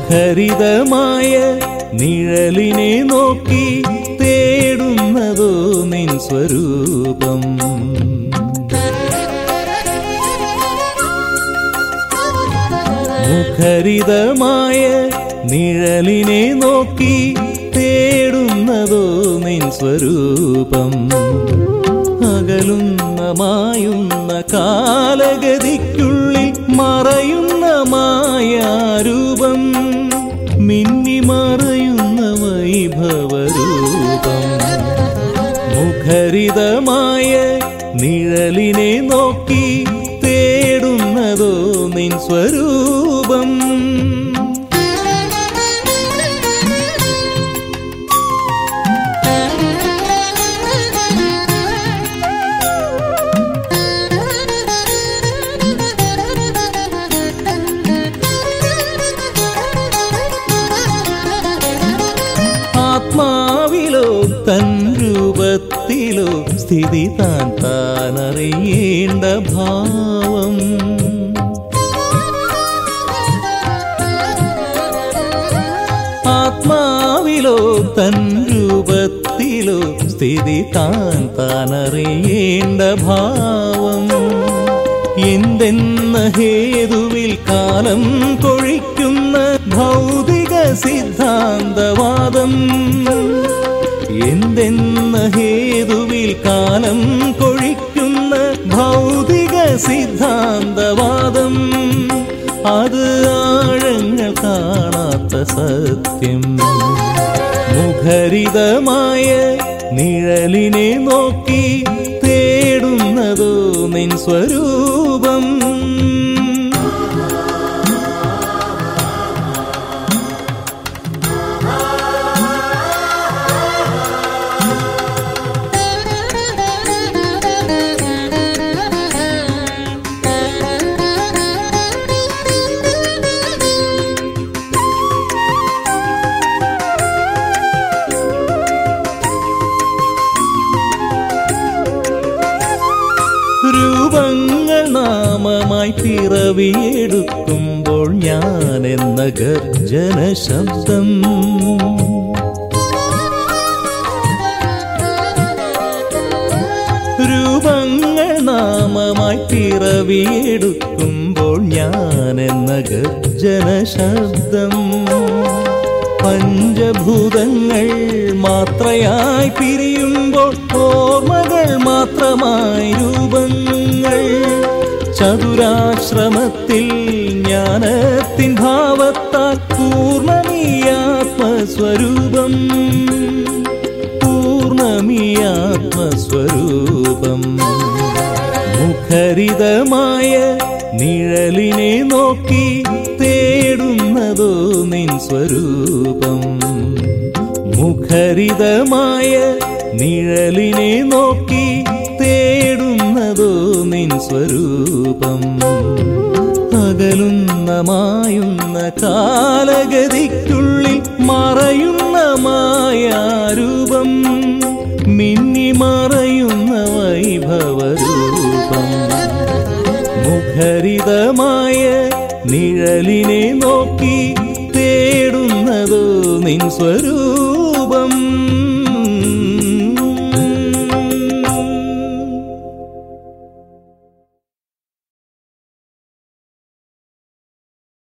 മുഖരിതമായ നിഴലിനെ നോക്കി തേടുന്നതോ നിൻ സ്വരൂപം മുഖരിതമായ നിഴലിനെ നോക്കി തേടുന്നതോ നിൻ സ്വരൂപം അകലുന്ന മായുന്ന കാലഗതിക്കുള്ളിൽ മറയുന്ന മായാരൂപം മിന്നി മറയുന്ന വൈഭവരൂപം മുഖരിതമായ നിഴലിനെ നോക്കി തേടുന്നതോ നിൻ സ്വരൂപം ആത്മാവിലോ തൻ രൂപത്തിലോ സ്ഥിതി താൻ താനറിയേണ്ട ഭാവം ആത്മാവിലോ തൻ രൂപത്തിലോ സ്ഥിതി താൻ താനറിയേണ്ട ഭാവം എന്തെന്ന ഹേതുവിൽ കാലം കൊഴിക്കുന്ന ഭൗതിക സിദ്ധാന്തവാദം എന്തെന്ന ഹേതുവിൽ കാലം കൊഴിക്കുന്ന ഭൗതിക സിദ്ധാന്തവാദം അത് ആഴങ്ങൾ കാണാത്ത സത്യം മുഖരിതമായ നിഴലിനെ നോക്കി തേടുന്നതോ നിൻ സ്വരൂപം രൂപങ്ങൾ നാമമായി പിറവിയെടുക്കുമ്പോൾ ഞാൻ എന്ന ഗർജന ശബ്ദം രൂപങ്ങൾ നാമമായി പിറവിയെടുക്കുമ്പോൾ ഞാൻ എന്ന ഗർജന ശബ്ദം പഞ്ചഭൂതങ്ങൾ മാത്രയായി പിരിയുമ്പോൾ ഓർമ്മകൾ മാത്രമായി രൂപങ്ങൾ ചതുരാശ്രമത്തിൽ ജ്ഞാനത്തിൻ ഭാവത്താൽ പൂർണ്ണമീ ആത്മസ്വരൂപം പൂർണ്ണമീ ആത്മസ്വരൂപം മുഖരിതമായ നിഴലിനെ നോക്കി തേടുന്നതോ നിൻ സ്വരൂപം മുഖരിതമായ നിഴലിനെ നോക്കി തേടുന്നതോ നിൻ സ്വരൂപം അകലുന്ന മായുന്ന കാലഗതിക്കുള്ളിൽ മറയുന്ന മായാരൂപം മിന്നി മറയുന്ന വൈഭവരൂപം മുഖരിതമായ നിഴലിനെ നോക്കി തേടുന്നതോ നിൻ സ്വരൂപം